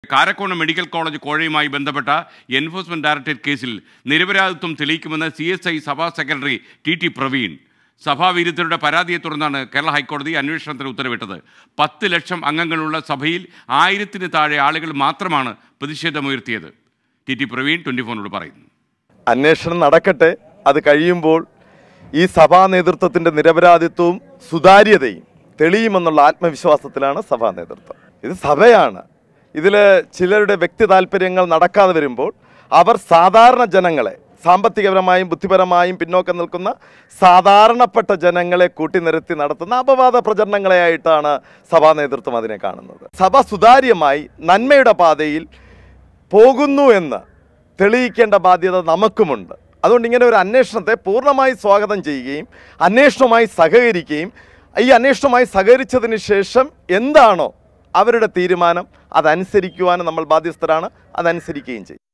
Karakonam medical college കോഴയുമായി ബന്ധപ്പെട്ട enforcement directorate കേസിൽ നിരപരാധിത്വം തെളിയിക്കുമെന്ന് സി എസ് ഐ സഭാ സെക്രട്ടറി ടി ടി പ്രവീൺ സഭാവിരുദ്ധരുടെ പരാതിയെ തുടർന്നാണ് കേരള ഹൈക്കോടതി അന്വേഷണത്തിന് ഉത്തരവിട്ടത് പത്ത് ലക്ഷം അംഗങ്ങളുള്ള സഭയിൽ ആയിരത്തിന് താഴെ ആളുകൾ മാത്രമാണ് പ്രതിഷേധമുയർത്തിയത് ടി ടി പ്രവീൺ ട്വൻറ്റി ഫോറിനോട് പറയുന്നു അന്വേഷണം നടക്കട്ടെ അത് കഴിയുമ്പോൾ ഈ സഭാ നേതൃത്വത്തിൻ്റെ നിരപരാധിത്വവും സുതാര്യതയും തെളിയുമെന്നുള്ള ആത്മവിശ്വാസത്തിലാണ് സഭാ നേതൃത്വം ഇത് സഭയാണ് ഇതിൽ ചിലരുടെ വ്യക്തി താല്പര്യങ്ങൾ നടക്കാതെ വരുമ്പോൾ അവർ സാധാരണ ജനങ്ങളെ സാമ്പത്തികപരമായും ബുദ്ധിപരമായും പിന്നോക്കം നിൽക്കുന്ന സാധാരണപ്പെട്ട ജനങ്ങളെ കൂട്ടിനിരത്തി നടത്തുന്ന അപവാദ പ്രചരണങ്ങളെയായിട്ടാണ് സഭാ നേതൃത്വം അതിനെ കാണുന്നത് സഭ സുതാര്യമായി നന്മയുടെ പാതയിൽ പോകുന്നു എന്ന് തെളിയിക്കേണ്ട ബാധ്യത നമുക്കുമുണ്ട് അതുകൊണ്ട് ഇങ്ങനെ ഒരു അന്വേഷണത്തെ പൂർണ്ണമായി സ്വാഗതം ചെയ്യുകയും അന്വേഷണവുമായി സഹകരിക്കുകയും ഈ അന്വേഷണവുമായി സഹകരിച്ചതിന് ശേഷം എന്താണോ അവരുടെ തീരുമാനം അതനുസരിക്കുവാനും നമ്മൾ ബാധ്യസ്ഥരാണ് അതനുസരിക്കുകയും ചെയ്യും